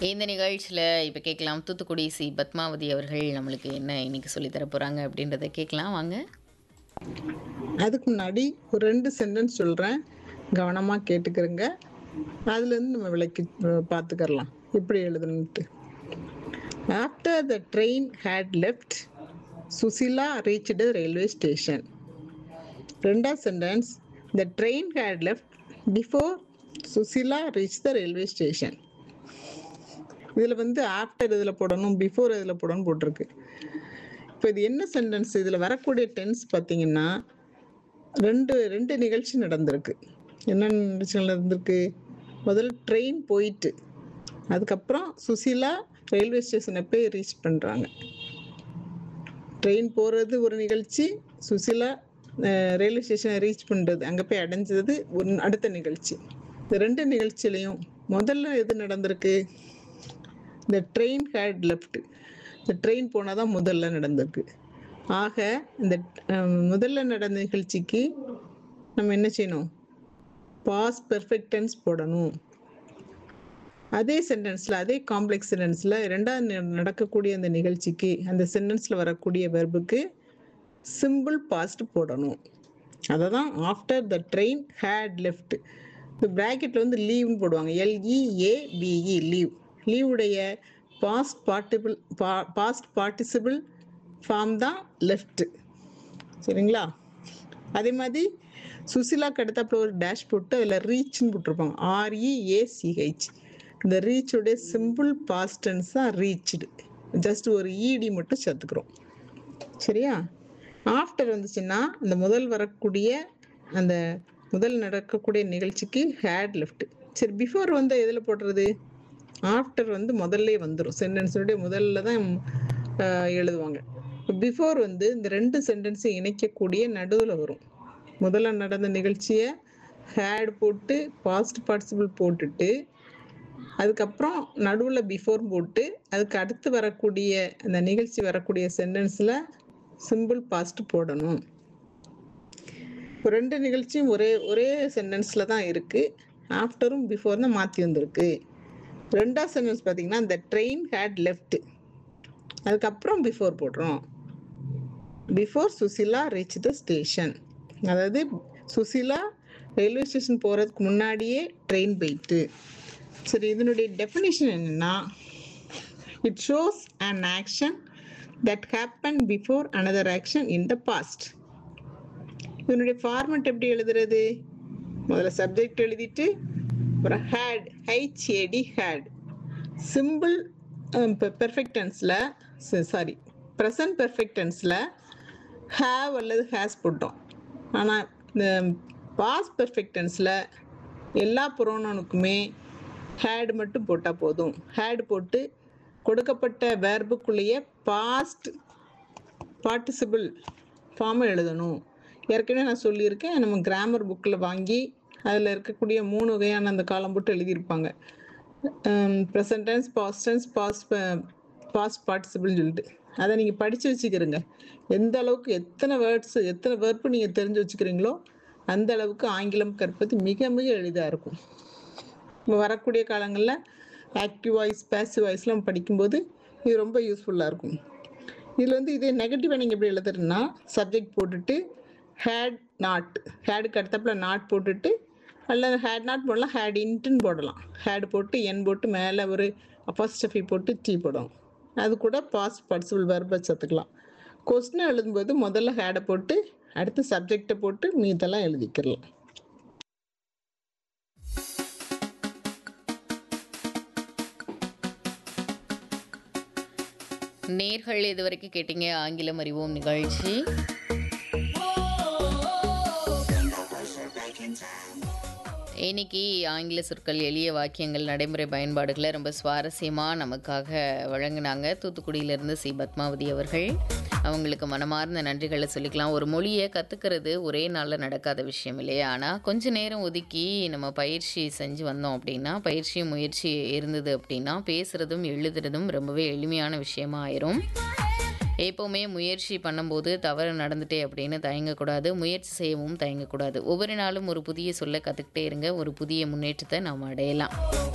இந்த நிகழ்ச்சியில் இப்போ கேட்கலாம் தூத்துக்குடி சி பத்மாவதி அவர்கள் நம்மளுக்கு என்ன இன்னைக்கு சொல்லித் தர போகிறாங்க அப்படின்றத கேட்கலாம் வாங்க அதுக்கு முன்னாடி ஒரு ரெண்டு சென்டென்ஸ் சொல்கிறேன் கவனமாக கேட்டுக்கிறங்க அதுலேருந்து நம்ம விளக்கி அஹ், பார்த்துக்கறலாம் எப்படி எழுதணுன்ட்டு after the train had left Sushila reached railway station ரெண்டாவது sentence the train had left before Sushila reach the railway station இதில் வந்து ஆஃப்டர் இதில் போடணும் பிஃபோர் இதில் போடணும் போட்டிருக்கு இப்போ இது என்ன சென்டென்ஸ் இதில் வரக்கூடிய டென்ஸ் பார்த்தீங்கன்னா ரெண்டு ரெண்டு நிகழ்ச்சி நடந்திருக்கு என்ன நிகழ்ச்சி நடந்திருக்கு முதல்ல ட்ரெயின் போயிட்டு அதுக்கப்புறம் சுசீலா ரயில்வே ஸ்டேஷனை போய் ரீச் பண்ணுறாங்க ட்ரெயின் போகிறது ஒரு நிகழ்ச்சி சுசீலா அஹ், ரயில்வே ஸ்டேஷனை ரீச் பண்ணுறது அங்கே போய் அடைஞ்சது ஒரு அடுத்த நிகழ்ச்சி இந்த ரெண்டு நிகழ்ச்சியிலையும் முதல்ல எது நடந்திருக்கு இந்த ட்ரெயின் ஹேட் லெஃப்ட் இந்த ட்ரெயின் போனால் தான் முதல்ல நடந்திருக்கு ஆக இந்த அஹ், முதல்ல நடந்த நிகழ்ச்சிக்கு நம்ம என்ன செய்யணும் பாஸ் பெர்ஃபெக்ட் டென்ஸ் போடணும் அதே சென்டென்ஸில் அதே காம்ப்ளெக்ஸ் சென்டென்ஸில் ரெண்டாவது ந- நடக்கக்கூடிய அந்த நிகழ்ச்சிக்கு அந்த சென்டென்ஸில் வரக்கூடிய வெர்புக்கு சிம்பிள் பாஸ்ட் போடணும் அதை தான் after the train had left இந்த ப்ராக்கெட்டில் வந்து லீவ்னு போடுவாங்க எல்இஏபிஇ லீவ் லீவுடைய past participle past participle form தான் லெஃப்ட் சரிங்களா அதே மாதிரி சுசிலாக்கு அடுத்தாப்புல ஒரு டேஷ் போட்டு அதில் ரீச்னு போட்டிருப்பாங்க ஆர்இஏசிஹெச் இந்த ரீச்சுடைய சிம்பிள் பாஸ்டன்ஸ் தான் ரீச்டு ஜஸ்ட் ஒரு இடி மட்டும் சேர்த்துக்கிறோம் சரியா ஆஃப்டர் வந்துச்சுன்னா அந்த முதல் வரக்கூடிய அந்த முதல் நடக்கக்கூடிய நிகழ்ச்சிக்கு ஹேட் லெஃப்ட் சரி பிஃபோர் வந்து எதில் போடுறது ஆஃப்டர் வந்து முதல்ல வந்துடும் சென்டென்ஸுடைய முதல்ல தான் ஆஹ், எழுதுவாங்க பிஃபோர் வந்து இந்த ரெண்டு சென்டென்ஸை இணைக்கக்கூடிய நடுவில் வரும் முதல்ல நடந்த நிகழ்ச்சியை ஹேட் போட்டு பாஸ்ட் பார்ட்டிசிபிள் போட்டுட்டு அதுக்கப்புறம் நடுவில் பிஃபோர் போட்டு அதுக்கு அடுத்து வரக்கூடிய அந்த நிகழ்ச்சி வரக்கூடிய சென்டென்ஸில் சிம்பிள் பாஸ்ட் போடணும் இப்போ ரெண்டு நிகழ்ச்சியும் ஒரே ஒரே சென்டென்ஸில் தான் இருக்குது ஆஃப்டரும் பிஃபோர் தான் மாற்றி வந்திருக்கு ரெண்டாவது சென்டென்ஸ் பார்த்தீங்கன்னா இந்த ட்ரெயின் ஹேட் லெஃப்ட் அதுக்கப்புறம் பிஃபோர் போடுறோம் before Sushila reach the station அதாவது சுசிலா ரயில்வே ஸ்டேஷன் போகிறதுக்கு முன்னாடியே ட்ரெயின் போயிட்டு சரி இதனுடைய டெஃபினிஷன் என்னன்னா it shows an action that happen before another action in the past இதனுடைய ஃபார்மெட் எப்படி எழுதுறது முதல்ல சப்ஜெக்ட் எழுதிட்டு அப்புறம் had H A D had simple perfect டென்ஸில் சாரி ப்ரெசன்ட் பெர்ஃபெக்ட் டென்ஸில் ஹேவ் அல்லது ஹேஸ் போட்டோம் ஆனால் இந்த பாஸ் பெர்ஃபெக்ட் டென்ஸில் எல்லா புரோனனுக்குமே ஹேட் மட்டும் போட்டால் போதும் ஹேட் போட்டு கொடுக்கப்பட்ட வேர்புக்குள்ளேயே பாஸ்ட் பார்ட்டிசிபிள் ஃபார்மை எழுதணும் ஏற்கனவே நான் சொல்லியிருக்கேன் நம்ம கிராமர் புக்கில் வாங்கி அதில் இருக்கக்கூடிய மூணு வகையான அந்த காலம் போட்டு எழுதியிருப்பாங்க present tense past tense past பாஸ்ட் பார்ட்டிசிபிள்னு சொல்லிட்டு அதை நீங்கள் படித்து வச்சுக்கிறீங்க எந்த அளவுக்கு எத்தனை வேர்ட்ஸ் எத்தனை வேர்ப்பு நீங்கள் தெரிஞ்சு வச்சுக்கிறீங்களோ அந்த அளவுக்கு ஆங்கிலம் கற்பது மிக மிக எளிதாக இருக்கும் இப்போ வரக்கூடிய காலங்களில் ஆக்டிவ் வாய்ஸ் பேசிவ் வாய்ஸ்லாம் படிக்கும்போது இது ரொம்ப யூஸ்ஃபுல்லாக இருக்கும் இதில் வந்து இதே நெகட்டிவாக நீங்கள் எப்படி எழுதுறதுன்னா சப்ஜெக்ட் போட்டுட்டு ஹேட் நாட் ஹேடுக்கு அடுத்தப்பல நாட் போட்டுட்டு அல்லது ஹேட் நாட் போடலாம் ஹேட் இன்ட்டுன்னு போடலாம் ஹேட் போட்டு என் போட்டு மேலே ஒரு அப்போஸ்டஃபி போட்டு டீ போடணும் அது கூட பாஸ்ட் பார்ட்டிசிபிள் வெர்பை சேர்த்துக்கலாம் கொஸ்டின் எழுதும்போது முதல்ல ஹேடை போட்டு அடுத்து சப்ஜெக்டை போட்டு மீதெல்லாம் எழுதிக்கிறலாம் நேர்கள் இதுவரைக்கும் கேட்டீங்க ஆங்கிலம் அறிவோம் நிகழ்ச்சி இன்னைக்கு ஆங்கில சொற்கள் எளிய வாக்கியங்கள் நடைமுறை பயன்பாடுகளை ரொம்ப சுவாரஸ்யமாக நமக்காக வழங்கினாங்க தூத்துக்குடியிலேருந்து சி பத்மாவதி அவர்கள் அவங்களுக்கு மனமார்ந்த நன்றிகளை சொல்லிக்கலாம் ஒரு மொழியை கற்றுக்கிறது ஒரே நாளில் நடக்காத விஷயம் இல்லையா ஆனால் கொஞ்ச நேரம் ஒதுக்கி நம்ம பயிற்சி செஞ்சு வந்தோம் அப்படின்னா பயிற்சியும் முயற்சி இருந்தது அப்படின்னா பேசுகிறதும் எழுதுறதும் ரொம்பவே எளிமையான விஷயமா ஆயிரும் எப்போவுமே முயற்சி பண்ணும்போது தவறு நடந்துட்டே அப்படின்னு தயங்கக்கூடாது முயற்சி செய்யவும் தயங்கக்கூடாது ஒவ்வொரு நாளும் ஒரு புதிய சொல்ல கற்றுக்கிட்டே இருங்க ஒரு புதிய முன்னேற்றத்தை நாம் அடையலாம்